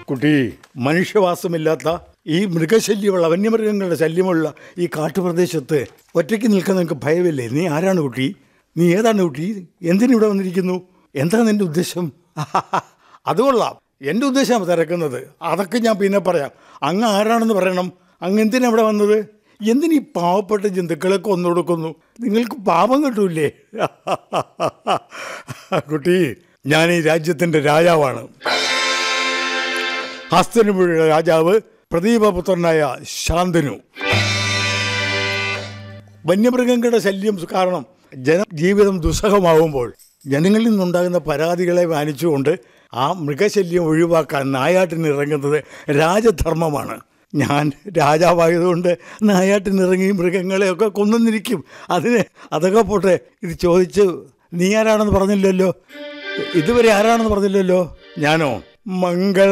കുട്ടി മനുഷ്യവാസമില്ലാത്ത ഈ മൃഗശല്യമുള്ള വന്യമൃഗങ്ങളുടെ ശല്യമുള്ള ഈ കാട്ടുപ്രദേശത്ത് ഒറ്റയ്ക്ക് നിൽക്കാൻ നിനക്ക് ഭയമില്ലേ നീ ആരാണ് കുട്ടി നീ ഏതാണ് കുട്ടി എന്തിനിവിടെ വന്നിരിക്കുന്നു എന്താ നിന്റെ ഉദ്ദേശം അത് കൊള്ളാം എൻ്റെ ഉദ്ദേശം തിരക്കുന്നത് അതൊക്കെ ഞാൻ പിന്നെ പറയാം അങ്ങ് ആരാണെന്ന് പറയണം അങ്ങ് എന്തിനാ ഇവിടെ വന്നത് എന്തിനീ പാവപ്പെട്ട ജന്തുക്കളെ കൊന്നു കൊടുക്കുന്നു നിങ്ങൾക്ക് പാപം കിട്ടൂലേ കുട്ടി ഞാൻ ഈ രാജ്യത്തിൻ്റെ രാജാവാണ് ഹസ്തനുപുഴ രാജാവ് പ്രദീപപുത്രനായ ശാന്തനു വന്യമൃഗങ്ങളുടെ ശല്യം കാരണം ജനജീവിതം ദുസ്സഹമാവുമ്പോൾ ജനങ്ങളിൽ നിന്നുണ്ടാകുന്ന പരാതികളെ മാനിച്ചുകൊണ്ട് ആ മൃഗശല്യം ഒഴിവാക്കാൻ നായാട്ടിന് ഇറങ്ങുന്നത് രാജധർമ്മമാണ് ഞാൻ രാജാവായതുകൊണ്ട് നായാട്ടിനിറങ്ങി മൃഗങ്ങളെയൊക്കെ കൊന്നിരിക്കും അതിന് അതൊക്കെ പോട്ടെ ഇത് ചോദിച്ച് നീ ആരാണെന്ന് പറഞ്ഞില്ലല്ലോ ഇതുവരെ ആരാണെന്ന് പറഞ്ഞില്ലല്ലോ ഞാനോ മംഗൾ